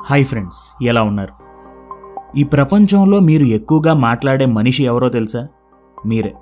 hi friends ఎలా ఉన్నారు ఈ ప్రపంచంలో మీరు ఎక్కువగా మాట్లాడే మనిషి ఎవరో తెలుసా మీరే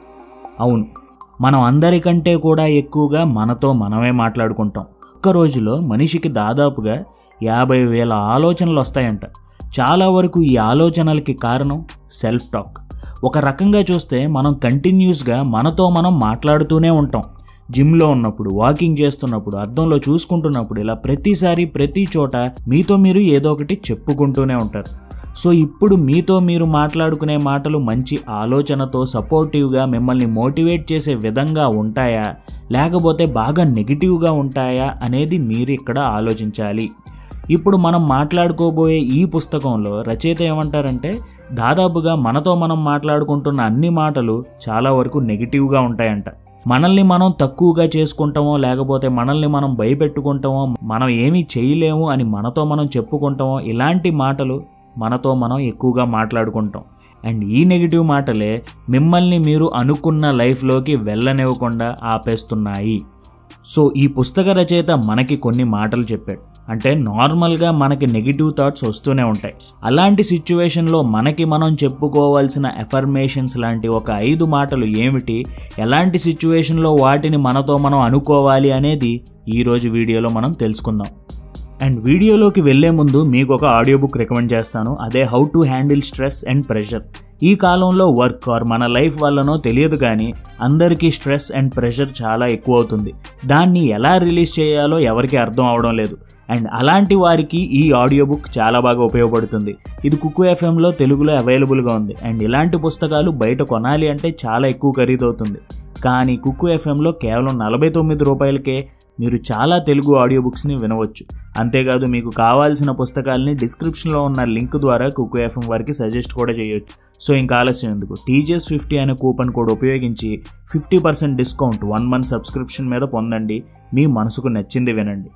అవును మనం అందరికంటే కూడా ఎక్కువగా మనతో మనమే మాట్లాడుకుంటాం ఒక్క రోజులో మనిషికి దాదాపుగా యాభై వేల ఆలోచనలు వస్తాయంట చాలా వరకు ఈ ఆలోచనలకి కారణం సెల్ఫ్ టాక్ ఒక రకంగా చూస్తే మనం కంటిన్యూస్గా మనతో మనం మాట్లాడుతూనే ఉంటాం జిమ్లో ఉన్నప్పుడు వాకింగ్ చేస్తున్నప్పుడు అద్దంలో చూసుకుంటున్నప్పుడు ఇలా ప్రతిసారి ప్రతి చోట మీతో మీరు ఏదో ఒకటి చెప్పుకుంటూనే ఉంటారు సో ఇప్పుడు మీతో మీరు మాట్లాడుకునే మాటలు మంచి ఆలోచనతో సపోర్టివ్గా మిమ్మల్ని మోటివేట్ చేసే విధంగా ఉంటాయా లేకపోతే బాగా నెగిటివ్గా ఉంటాయా అనేది మీరు ఇక్కడ ఆలోచించాలి ఇప్పుడు మనం మాట్లాడుకోబోయే ఈ పుస్తకంలో రచయిత ఏమంటారంటే దాదాపుగా మనతో మనం మాట్లాడుకుంటున్న అన్ని మాటలు చాలా వరకు నెగిటివ్గా ఉంటాయంట మనల్ని మనం తక్కువగా చేసుకుంటామో లేకపోతే మనల్ని మనం భయపెట్టుకుంటామో మనం ఏమీ చేయలేము అని మనతో మనం చెప్పుకుంటామో ఇలాంటి మాటలు మనతో మనం ఎక్కువగా మాట్లాడుకుంటాం అండ్ ఈ నెగిటివ్ మాటలే మిమ్మల్ని మీరు అనుకున్న లైఫ్లోకి వెళ్ళనివ్వకుండా ఆపేస్తున్నాయి సో ఈ పుస్తక రచయిత మనకి కొన్ని మాటలు చెప్పాడు అంటే నార్మల్గా మనకి నెగిటివ్ థాట్స్ వస్తూనే ఉంటాయి అలాంటి సిచ్యువేషన్లో మనకి మనం చెప్పుకోవాల్సిన ఎఫర్మేషన్స్ లాంటి ఒక ఐదు మాటలు ఏమిటి ఎలాంటి సిచ్యువేషన్లో వాటిని మనతో మనం అనుకోవాలి అనేది ఈరోజు వీడియోలో మనం తెలుసుకుందాం అండ్ వీడియోలోకి వెళ్లే ముందు మీకు ఒక ఆడియో బుక్ రికమెండ్ చేస్తాను అదే how to handle stress and pressure ఈ కాలంలో వర్క్ ఆర్ మన లైఫ్ వల్లనో తెలియదు కానీ అందరికీ స్ట్రెస్ అండ్ ప్రెషర్ చాలా ఎక్కువ అవుతుంది దాన్ని ఎలా రిలీజ్ చేయాలో ఎవరికి అర్థం అవడం లేదు అండ్ అలాంటి వారికి ఈ ఆడియో బుక్ చాలా బాగా ఉపయోగపడుతుంది ఇది కుక్కు ఎఫ్ఎంలో తెలుగులో అవైలబుల్గా ఉంది అండ్ ఇలాంటి పుస్తకాలు బయట కొనాలి అంటే చాలా ఎక్కువ ఖరీదవుతుంది కానీ కుక్కు ఎఫ్ఎంలో కేవలం నలభై తొమ్మిది రూపాయలకే మీరు చాలా తెలుగు ఆడియో బుక్స్ని వినవచ్చు అంతేకాదు మీకు కావాల్సిన పుస్తకాలని డిస్క్రిప్షన్లో ఉన్న లింక్ ద్వారా కుక్కు ఎఫ్ఎం వారికి సజెస్ట్ కూడా చేయొచ్చు సో ఇంకా ఆలస్యం ఎందుకు టీజీఎస్ ఫిఫ్టీ అనే కూపన్ కోడ్ ఉపయోగించి fifty percent discount one month subscription మీద పొందండి మీ మనసుకు నచ్చింది వినండి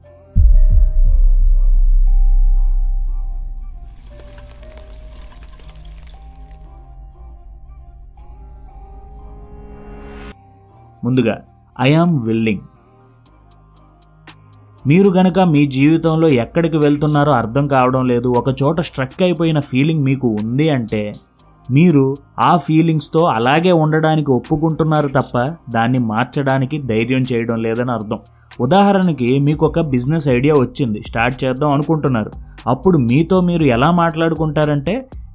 ముందుగా ఐ ఆమ్ విల్లింగ్ మీరు గనక మీ జీవితంలో ఎక్కడికి వెళ్తున్నారో అర్థం కావడం లేదు ఒక చోట స్ట్రక్ అయిపోయిన ఫీలింగ్ మీకు ఉంది అంటే మీరు ఆ ఫీలింగ్స్తో అలాగే ఉండడానికి ఒప్పుకుంటున్నారు తప్ప దాన్ని మార్చడానికి ధైర్యం చేయడం లేదని అర్థం ఉదాహరణకి మీకు ఒక బిజినెస్ ఐడియా వచ్చింది స్టార్ట్ చేద్దాం అనుకుంటున్నారు అప్పుడు మీతో మీరు ఎలా మాట్లాడుకుంటారంటే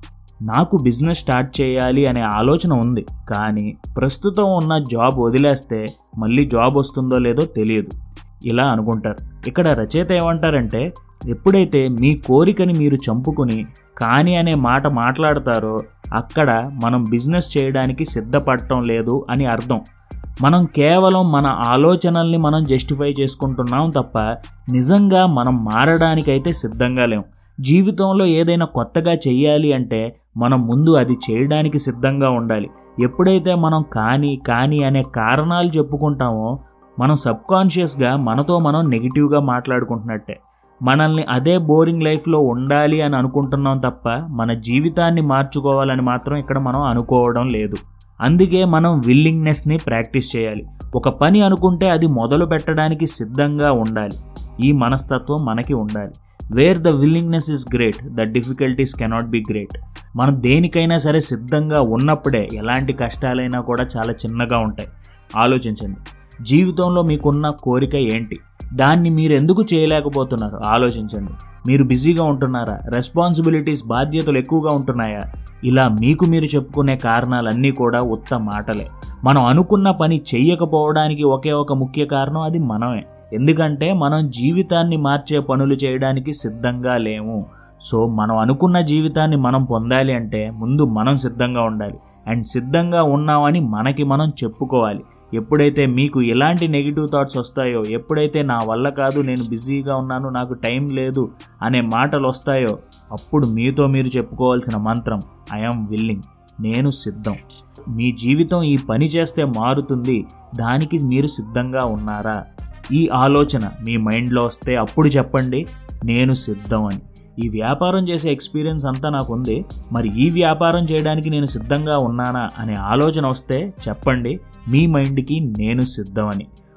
నాకు బిజినెస్ స్టార్ట్ చేయాలి అనే ఆలోచన ఉంది కానీ ప్రస్తుతం ఉన్న జాబ్ వదిలేస్తే మళ్ళీ జాబ్ వస్తుందో లేదో తెలియదు ఇలా అనుకుంటారు ఇక్కడ రచయిత ఏమంటారంటే ఎప్పుడైతే మీ కోరికని మీరు చంపుకుని కానీ అనే మాట మాట్లాడతారో అక్కడ మనం బిజినెస్ చేయడానికి సిద్ధపడటం లేదు అని అర్థం మనం కేవలం మన ఆలోచనల్ని మనం జస్టిఫై చేసుకుంటున్నాం తప్ప నిజంగా మనం మారడానికైతే సిద్ధంగా లేం జీవితంలో ఏదైనా కొత్తగా చెయ్యాలి అంటే మనం ముందు అది చేయడానికి సిద్ధంగా ఉండాలి ఎప్పుడైతే మనం కానీ కానీ అనే కారణాలు చెప్పుకుంటామో మనం సబ్కాన్షియస్గా మనతో మనం నెగిటివ్గా మాట్లాడుకుంటున్నట్టే మనల్ని అదే బోరింగ్ లైఫ్లో ఉండాలి అని అనుకుంటున్నాం తప్ప మన జీవితాన్ని మార్చుకోవాలని మాత్రం ఇక్కడ మనం అనుకోవడం లేదు అందుకే మనం విల్లింగ్నెస్ని ప్రాక్టీస్ చేయాలి ఒక పని అనుకుంటే అది మొదలు పెట్టడానికి సిద్ధంగా ఉండాలి ఈ మనస్తత్వం మనకి ఉండాలి where the willingness is great the difficulties cannot be great మనం దేనికైనా సరే సిద్ధంగా ఉన్నప్పుడే ఎలాంటి కష్టాలైనా కూడా చాలా చిన్నగా ఉంటాయి ఆలోచించండి జీవితంలో మీకున్న కోరిక ఏంటి దాన్ని మీరు ఎందుకు చేయలేకపోతున్నారు ఆలోచించండి మీరు బిజీగా ఉంటున్నారా రెస్పాన్సిబిలిటీస్ బాధ్యతలు ఎక్కువగా ఉంటున్నాయా ఇలా మీకు మీరు చెప్పుకునే కారణాలన్నీ కూడా ఉత్త మాటలే మనం అనుకున్న పని చెయ్యకపోవడానికి ఒకే ఒక ముఖ్య కారణం అది మనమే ఎందుకంటే మనం జీవితాన్ని మార్చే పనులు చేయడానికి సిద్ధంగా లేము సో మనం అనుకున్న జీవితాన్ని మనం పొందాలి అంటే ముందు మనం సిద్ధంగా ఉండాలి అండ్ సిద్ధంగా ఉన్నామని మనకి మనం చెప్పుకోవాలి ఎప్పుడైతే మీకు ఎలాంటి నెగిటివ్ థాట్స్ వస్తాయో ఎప్పుడైతే నా వల్ల కాదు నేను బిజీగా ఉన్నాను నాకు టైం లేదు అనే మాటలు వస్తాయో అప్పుడు మీతో మీరు చెప్పుకోవాల్సిన మంత్రం ఐఆమ్ విల్లింగ్ నేను సిద్ధం మీ జీవితం ఈ పని చేస్తే మారుతుంది దానికి మీరు సిద్ధంగా ఉన్నారా ఈ ఆలోచన మీ మైండ్లో వస్తే అప్పుడు చెప్పండి నేను సిద్ధం అని ఈ వ్యాపారం చేసే ఎక్స్పీరియన్స్ అంతా నాకు ఉంది మరి ఈ వ్యాపారం చేయడానికి నేను సిద్ధంగా ఉన్నానా అనే ఆలోచన వస్తే చెప్పండి మీ మైండ్కి నేను సిద్ధమని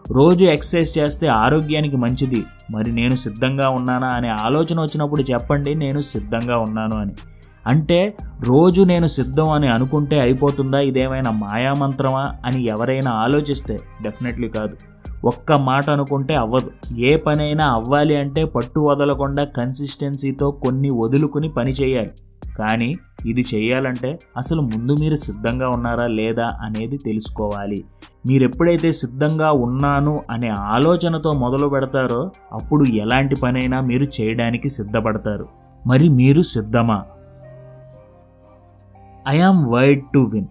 రోజు ఎక్సర్సైజ్ చేస్తే ఆరోగ్యానికి మంచిది మరి నేను సిద్ధంగా ఉన్నానా అనే ఆలోచన వచ్చినప్పుడు చెప్పండి నేను సిద్ధంగా ఉన్నాను అని అంటే రోజు నేను సిద్ధం అని అనుకుంటే అయిపోతుందా ఇదేమైనా మాయామంత్రమా అని ఎవరైనా ఆలోచిస్తే డెఫినెట్లీ కాదు ఒక్క మాట అనుకుంటే అవ్వదు ఏ పనైనా అవ్వాలి అంటే పట్టు వదలకుండా కన్సిస్టెన్సీతో కొన్ని వదులుకుని పని చేయాలి కానీ ఇది చేయాలంటే అసలు ముందు మీరు సిద్ధంగా ఉన్నారా లేదా అనేది తెలుసుకోవాలి మీరు ఎప్పుడైతే సిద్ధంగా ఉన్నాను అనే ఆలోచనతో మొదలు పెడతారో అప్పుడు ఎలాంటి పనైనా మీరు చేయడానికి సిద్ధపడతారు మరి మీరు సిద్ధమా I am wide to win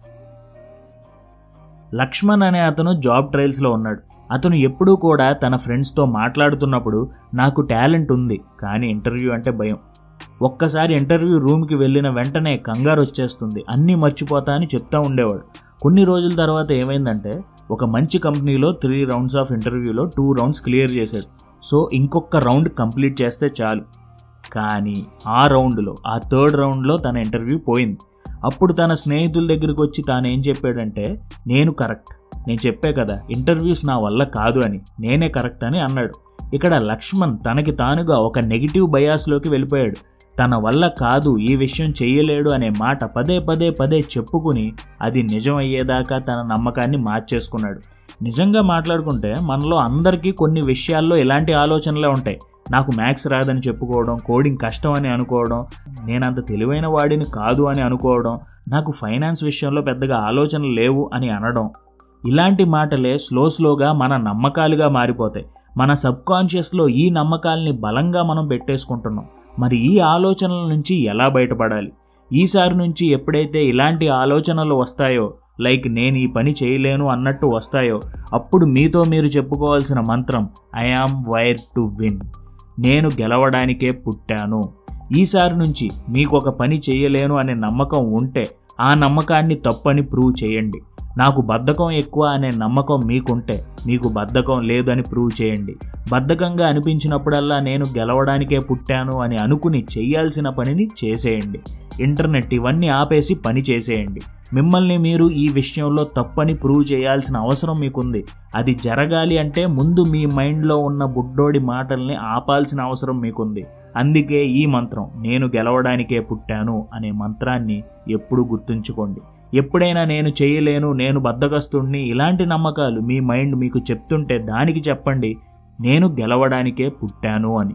Lakshman అనే అతను జాబ్ ట్రయల్స్లో ఉన్నాడు అతను ఎప్పుడూ కూడా తన ఫ్రెండ్స్తో మాట్లాడుతున్నప్పుడు నాకు టాలెంట్ ఉంది కానీ ఇంటర్వ్యూ అంటే భయం ఒక్కసారి ఇంటర్వ్యూ రూమ్కి వెళ్ళిన వెంటనే కంగారు వచ్చేస్తుంది అన్నీ మర్చిపోతా అని చెప్తా ఉండేవాడు కొన్ని రోజుల తర్వాత ఏమైందంటే ఒక మంచి కంపెనీలో త్రీ రౌండ్స్ ఆఫ్ ఇంటర్వ్యూలో టూ రౌండ్స్ క్లియర్ చేశాడు సో ఇంకొక రౌండ్ కంప్లీట్ చేస్తే చాలు కానీ ఆ రౌండ్లో ఆ థర్డ్ రౌండ్లో తన ఇంటర్వ్యూ పోయింది అప్పుడు తన స్నేహితుల దగ్గరికి వచ్చి తాను ఏం చెప్పాడంటే నేను కరెక్ట్ నేను చెప్పే కదా ఇంటర్వ్యూస్ నా వల్ల కాదు అని నేనే కరెక్ట్ అని అన్నాడు ఇక్కడ లక్ష్మణ్ తనకి తానుగా ఒక నెగిటివ్ బయాస్లోకి వెళ్ళిపోయాడు తన వల్ల కాదు ఈ విషయం చెయ్యలేడు అనే మాట పదే పదే పదే చెప్పుకుని అది నిజం అయ్యేదాకా తన నమ్మకాన్ని మార్చేసుకున్నాడు నిజంగా మాట్లాడుకుంటే మనలో అందరికీ కొన్ని విషయాల్లో ఇలాంటి ఆలోచనలే ఉంటాయి నాకు మ్యాథ్స్ రాదని చెప్పుకోవడం కోడింగ్ కష్టం అని అనుకోవడం నేనంత తెలివైన వాడిని కాదు అని అనుకోవడం నాకు ఫైనాన్స్ విషయంలో పెద్దగా ఆలోచనలు లేవు అని అనడం ఇలాంటి మాటలే స్లో స్లోగా మన నమ్మకాలుగా మారిపోతాయి మన సబ్కాన్షియస్లో ఈ నమ్మకాల్ని బలంగా మనం పెట్టేసుకుంటున్నాం మరి ఈ ఆలోచనల నుంచి ఎలా బయటపడాలి ఈసారి నుంచి ఎప్పుడైతే ఇలాంటి ఆలోచనలు వస్తాయో లైక్ నేను ఈ పని చేయలేను అన్నట్టు వస్తాయో అప్పుడు మీతో మీరు చెప్పుకోవాల్సిన మంత్రం I am wired to win నేను గెలవడానికే పుట్టాను ఈసారి నుంచి మీకు ఒక పని చేయలేను అనే నమ్మకం ఉంటే ఆ నమ్మకాన్ని తప్పని ప్రూవ్ చేయండి నాకు బద్ధకం ఎక్కువ అనే నమ్మకం మీకుంటే మీకు బద్ధకం లేదని ప్రూవ్ చేయండి బద్ధకంగా అనిపించినప్పుడల్లా నేను గెలవడానికే పుట్టాను అని అనుకుని చేయాల్సిన పనిని చేసేయండి ఇంటర్నెట్ ఇవన్నీ ఆపేసి పని చేసేయండి మిమ్మల్ని మీరు ఈ విషయంలో తప్పని ప్రూవ్ చేయాల్సిన అవసరం మీకుంది అది జరగాలి అంటే ముందు మీ మైండ్లో ఉన్న బుడ్డోడి మాటల్ని ఆపాల్సిన అవసరం మీకుంది అందుకే ఈ మంత్రం నేను గెలవడానికే పుట్టాను అనే మంత్రాన్ని ఎప్పుడు గుర్తుంచుకోండి ఎప్పుడైనా నేను చేయలేను నేను బద్దగస్తుడిని ఇలాంటి నమ్మకాలు మీ మైండ్ మీకు చెప్తుంటే దానికి చెప్పండి నేను గెలవడానికే పుట్టాను అని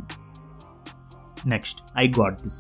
నెక్స్ట్ ఐ గాట్ దిస్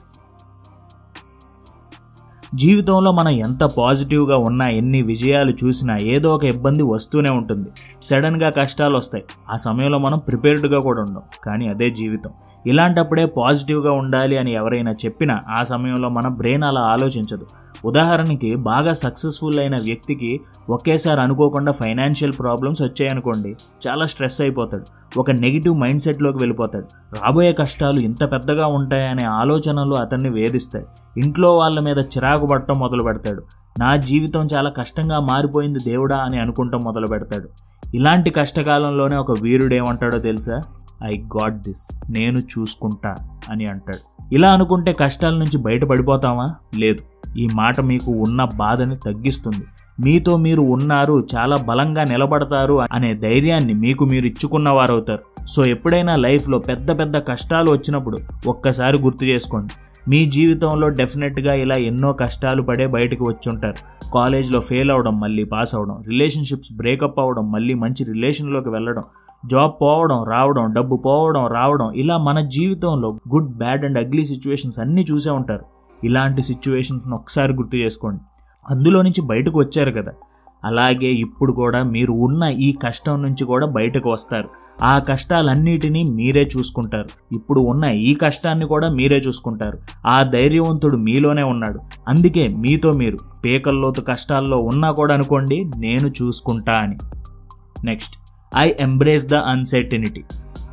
జీవితంలో మనం ఎంత పాజిటివ్గా ఉన్నా ఎన్ని విజయాలు చూసినా ఏదో ఒక ఇబ్బంది వస్తూనే ఉంటుంది సడన్గా కష్టాలు వస్తాయి ఆ సమయంలో మనం ప్రిపేర్డ్గా కూడా ఉండం కానీ అదే జీవితం ఇలాంటప్పుడే పాజిటివ్గా ఉండాలి అని ఎవరైనా చెప్పినా ఆ సమయంలో మన బ్రెయిన్ అలా ఆలోచించదు ఉదాహరణకి బాగా సక్సెస్ఫుల్ అయిన వ్యక్తికి ఒకేసారి అనుకోకుండా ఫైనాన్షియల్ ప్రాబ్లమ్స్ వచ్చాయనుకోండి చాలా స్ట్రెస్ అయిపోతాడు ఒక నెగిటివ్ మైండ్ సెట్లోకి వెళ్ళిపోతాడు రాబోయే కష్టాలు ఇంత పెద్దగా ఉంటాయనే ఆలోచనలు అతన్ని వేధిస్తాయి ఇంట్లో వాళ్ళ మీద చిరాకు పడటం మొదలు పెడతాడు నా జీవితం చాలా కష్టంగా మారిపోయింది దేవుడా అని అనుకుంటాం మొదలు పెడతాడు ఇలాంటి కష్టకాలంలోనే ఒక వీరుడు ఏమంటాడో తెలుసా ఐ గాట్ దిస్ నేను చూసుకుంటా అని అంటాడు ఇలా అనుకుంటే కష్టాల నుంచి బయటపడిపోతామా లేదు ఈ మాట మీకు ఉన్న బాధని తగ్గిస్తుంది మీతో మీరు ఉన్నారు చాలా బలంగా నిలబడతారు అనే ధైర్యాన్ని మీకు మీరు ఇచ్చుకున్నవారవుతారు సో ఎప్పుడైనా లైఫ్లో పెద్ద పెద్ద కష్టాలు వచ్చినప్పుడు ఒక్కసారి గుర్తు చేసుకోండి మీ జీవితంలో డెఫినెట్గా ఇలా ఎన్నో కష్టాలు పడే బయటకు వచ్చుంటారు కాలేజ్లో ఫెయిల్ అవడం మళ్ళీ పాస్ అవడం రిలేషన్షిప్స్ బ్రేకప్ అవ్వడం మళ్ళీ మంచి రిలేషన్లోకి వెళ్ళడం జాబ్ పోవడం రావడం డబ్బు పోవడం రావడం ఇలా మన జీవితంలో good bad and ugly situations అన్నీ చూసే ఉంటారు ఇలాంటి సిచ్యువేషన్స్ని ఒకసారి గుర్తు చేసుకోండి అందులో నుంచి బయటకు వచ్చారు కదా అలాగే ఇప్పుడు కూడా మీరు ఉన్న ఈ కష్టం నుంచి కూడా బయటకు వస్తారు ఆ కష్టాలన్నిటినీ మీరే చూసుకుంటారు ఇప్పుడు ఉన్న ఈ కష్టాన్ని కూడా మీరే చూసుకుంటారు ఆ ధైర్యవంతుడు మీలోనే ఉన్నాడు అందుకే మీతో మీరు పేకల్లోతు కష్టాల్లో ఉన్నా కూడా అనుకోండి నేను చూసుకుంటా అని next I embrace the uncertainty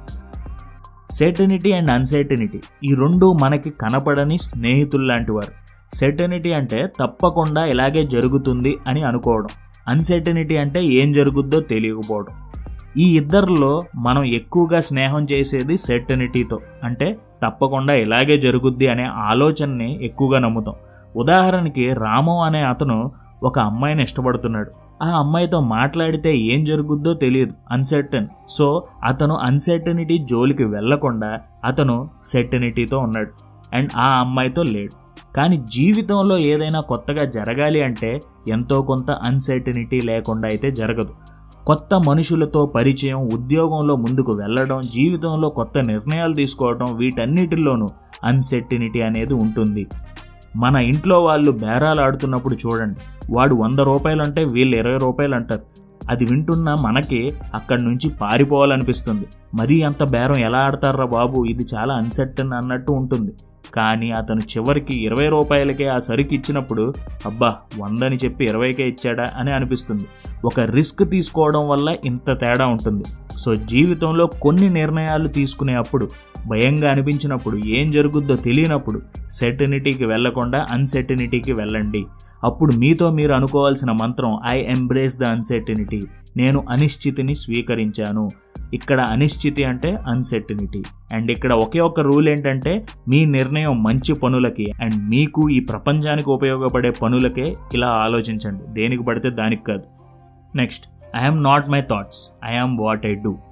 certainty and uncertainty ఈ రెండు మనకి కనపడని స్నేహితులు లాంటి వారు సెర్టనిటీ అంటే తప్పకుండా ఇలాగే జరుగుతుంది అని అనుకోవడం అన్సర్టనిటీ అంటే ఏం జరుగుద్దో తెలియకపోవడం ఈ ఇద్దరిలో మనం ఎక్కువగా స్నేహం చేసేది సెర్టనిటీతో అంటే తప్పకుండా ఇలాగే జరుగుద్ది అనే ఆలోచనని ఎక్కువగా నమ్ముతాం ఉదాహరణకి రామం అనే అతను ఒక అమ్మాయిని ఇష్టపడుతున్నాడు ఆ అమ్మాయితో మాట్లాడితే ఏం జరుగుద్దో తెలియదు అన్సర్టన్ సో అతను అన్సర్టనిటీ జోలికి వెళ్లకుండా అతను సెర్టనిటీతో ఉన్నాడు అండ్ ఆ అమ్మాయితో లేడు కానీ జీవితంలో ఏదైనా కొత్తగా జరగాలి అంటే ఎంతో కొంత అన్సర్టనిటీ లేకుండా అయితే జరగదు కొత్త మనుషులతో పరిచయం ఉద్యోగంలో ముందుకు వెళ్ళడం జీవితంలో కొత్త నిర్ణయాలు తీసుకోవడం వీటన్నిటిలోనూ అన్సర్టినిటీ అనేది ఉంటుంది మన ఇంట్లో వాళ్ళు బేరాలు ఆడుతున్నప్పుడు చూడండి వాడు వంద రూపాయలు అంటే వీళ్ళు ఇరవై రూపాయలు అంటారు అది వింటున్న మనకి అక్కడి నుంచి పారిపోవాలనిపిస్తుంది మరీ అంత బేరం ఎలా ఆడతారా బాబు ఇది చాలా అన్సర్టన్ అన్నట్టు ఉంటుంది కానీ అతను చివరికి ఇరవై రూపాయలకే ఆ సరుకు ఇచ్చినప్పుడు అబ్బా వందని చెప్పి ఇరవైకే ఇచ్చాడా అని అనిపిస్తుంది ఒక రిస్క్ తీసుకోవడం వల్ల ఇంత తేడా ఉంటుంది సో జీవితంలో కొన్ని నిర్ణయాలు తీసుకునే అప్పుడు భయంగా అనిపించినప్పుడు ఏం జరుగుద్దో తెలియనప్పుడు సెర్టనిటీకి వెళ్లకుండా అన్సెర్టనిటీకి వెళ్ళండి అప్పుడు మీతో మీరు అనుకోవాల్సిన మంత్రం ఐ ఎంబ్రేస్ ద అన్సెర్టనిటీ నేను అనిశ్చితిని స్వీకరించాను ఇక్కడ అనిశ్చితి అంటే అన్సెర్టనిటీ అండ్ ఇక్కడ ఒకే ఒక్క రూల్ ఏంటంటే మీ నిర్ణయం మంచి పనులకి అండ్ మీకు ఈ ప్రపంచానికి ఉపయోగపడే పనులకే ఇలా ఆలోచించండి దేనికి పడితే దానికి కాదు next I'm not my thoughts I'm what I do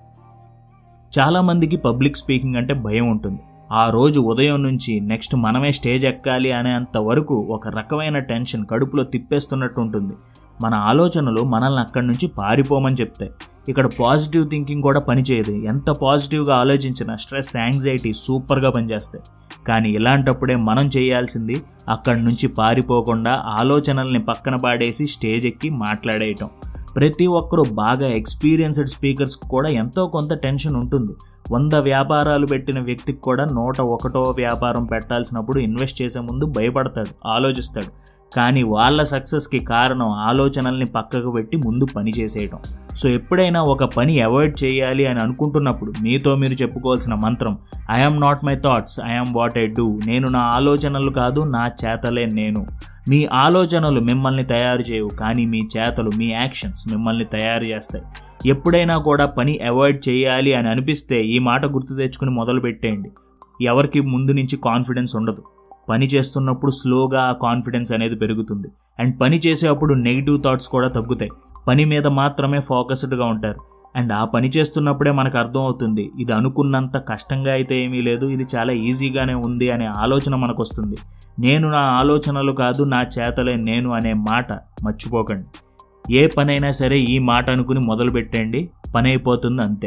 చాలామందికి పబ్లిక్ స్పీకింగ్ అంటే భయం ఉంటుంది ఆ రోజు ఉదయం నుంచి నెక్స్ట్ మనమే స్టేజ్ ఎక్కాలి అనేంత వరకు ఒక రకమైన టెన్షన్ కడుపులో తిప్పేస్తున్నట్టు ఉంటుంది మన ఆలోచనలు మనల్ని అక్కడి నుంచి పారిపోమని చెప్తాయి ఇక్కడ పాజిటివ్ థింకింగ్ కూడా పనిచేయదు ఎంత పాజిటివ్గా ఆలోచించినా స్ట్రెస్ యాంగ్జైటీ సూపర్గా పనిచేస్తాయి కానీ ఇలాంటప్పుడే మనం చేయాల్సింది అక్కడి నుంచి పారిపోకుండా ఆలోచనల్ని పక్కన పాడేసి స్టేజ్ ఎక్కి మాట్లాడేయటం ప్రతి ఒక్కరూ బాగా ఎక్స్పీరియన్స్డ్ స్పీకర్స్ కూడా ఎంతో కొంత టెన్షన్ ఉంటుంది వంద వ్యాపారాలు పెట్టిన వ్యక్తికి కూడా నూట ఒకటో వ్యాపారం పెట్టాల్సినప్పుడు ఇన్వెస్ట్ చేసే ముందు భయపడతాడు ఆలోచిస్తాడు కానీ వాళ్ళ సక్సెస్కి కారణం ఆలోచనల్ని పక్కకు పెట్టి ముందు పని చేసేయడం సో ఎప్పుడైనా ఒక పని అవాయిడ్ చేయాలి అని అనుకుంటున్నప్పుడు మీతో మీరు చెప్పుకోవాల్సిన మంత్రం I'm not my thoughts I'm what I do నేను నా ఆలోచనలు కాదు నా చేతలే నేను మీ ఆలోచనలు మిమ్మల్ని తయారు చేయవు కానీ మీ చేతలు మీ యాక్షన్స్ మిమ్మల్ని తయారు చేస్తాయి ఎప్పుడైనా కూడా పని అవాయిడ్ చేయాలి అని అనిపిస్తే ఈ మాట గుర్తు తెచ్చుకుని మొదలు పెట్టేయండి ఎవరికి ముందు నుంచి కాన్ఫిడెన్స్ ఉండదు పని చేస్తున్నప్పుడు స్లోగా ఆ కాన్ఫిడెన్స్ అనేది పెరుగుతుంది అండ్ పని చేసేటప్పుడు నెగిటివ్ థాట్స్ కూడా తగ్గుతాయి పని మీద మాత్రమే ఫోకస్డ్గా ఉంటారు అండ్ ఆ పని చేస్తున్నప్పుడే మనకు అర్థం అవుతుంది ఇది అనుకున్నంత కష్టంగా అయితే ఏమీ లేదు ఇది చాలా ఈజీగానే ఉంది అనే ఆలోచన మనకు వస్తుంది నేను నా ఆలోచనలు కాదు నా చేతలే నేను అనే మాట మర్చిపోకండి ఏ పనైనా సరే ఈ మాట అనుకుని మొదలు పెట్టండి పని అయిపోతుంది అంతే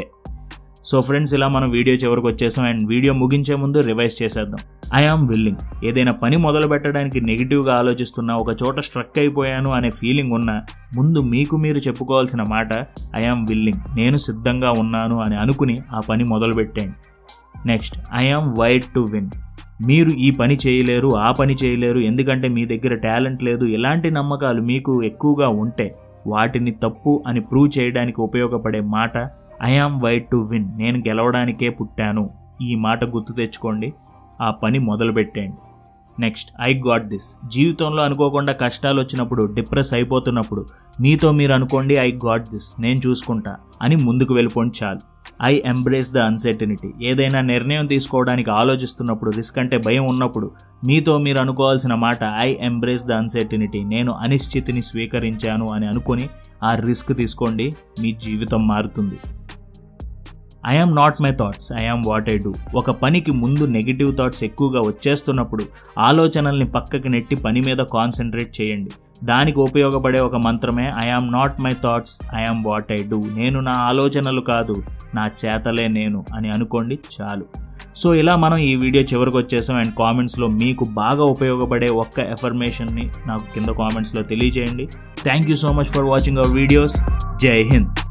సో ఫ్రెండ్స్ ఇలా మనం వీడియో చివరికి వచ్చేసాం అండ్ వీడియో ముగించే ముందు రివైజ్ చేసేద్దాం ఐ ఆమ్ విల్లింగ్ ఏదైనా పని మొదలు పెట్టడానికి నెగిటివ్గా ఆలోచిస్తున్నా ఒక చోట స్ట్రక్ అయిపోయాను అనే ఫీలింగ్ ఉన్న ముందు మీకు మీరు చెప్పుకోవాల్సిన మాట ఐ ఆమ్ విల్లింగ్ నేను సిద్ధంగా ఉన్నాను అని అనుకుని ఆ పని మొదలు పెట్టండి next I am wide to win మీరు ఈ పని చేయలేరు ఆ పని చేయలేరు ఎందుకంటే మీ దగ్గర టాలెంట్ లేదు ఇలాంటి నమ్మకాలు మీకు ఎక్కువగా ఉంటే వాటిని తప్పు అని ప్రూవ్ చేయడానికి ఉపయోగపడే మాట I am wide to win నేను గెలవడానికే పుట్టాను ఈ మాట గుర్తు తెచ్చుకోండి ఆ పని మొదలు పెట్టండి నెక్స్ట్ ఐ గాట్ దిస్ జీవితంలో అనుకోకుండా కష్టాలు వచ్చినప్పుడు డిప్రెస్ అయిపోతున్నప్పుడు మీతో మీరు అనుకోండి ఐ గాట్ దిస్ నేను చూసుకుంటా అని ముందుకు వెళ్ళిపోండి చాలు ఐ ఎంబ్రేస్ ద అన్సర్టనిటీ ఏదైనా నిర్ణయం తీసుకోవడానికి ఆలోచిస్తున్నప్పుడు రిస్క్ అంటే భయం ఉన్నప్పుడు మీతో మీరు అనుకోవాల్సిన మాట ఐ ఎంబ్రేస్ ద అన్సర్టనిటీ నేను అనిశ్చితిని స్వీకరించాను అని అనుకుని ఆ రిస్క్ తీసుకోండి మీ జీవితం మారుతుంది I am not my thoughts I am what I do ఒక పనికి ముందు నెగిటివ్ థాట్స్ ఎక్కువగా వచ్చేస్తున్నప్పుడు ఆలోచనల్ని పక్కకి నెట్టి పని మీద కాన్సన్ట్రేట్ చేయండి దానికి ఉపయోగపడే ఒక మంత్రమే I am not my thoughts I am what I do నేను నా ఆలోచనలు కాదు నా చేతలే నేను అని అనుకోండి చాలు సో ఇలా మనం ఈ వీడియో చివరికి వచ్చేసాం అండ్ కామెంట్స్లో మీకు బాగా ఉపయోగపడే ఒక్క ఎఫర్మేషన్ని నాకు కింద కామెంట్స్లో తెలియజేయండి thank you so much for watching our videos జై హింద్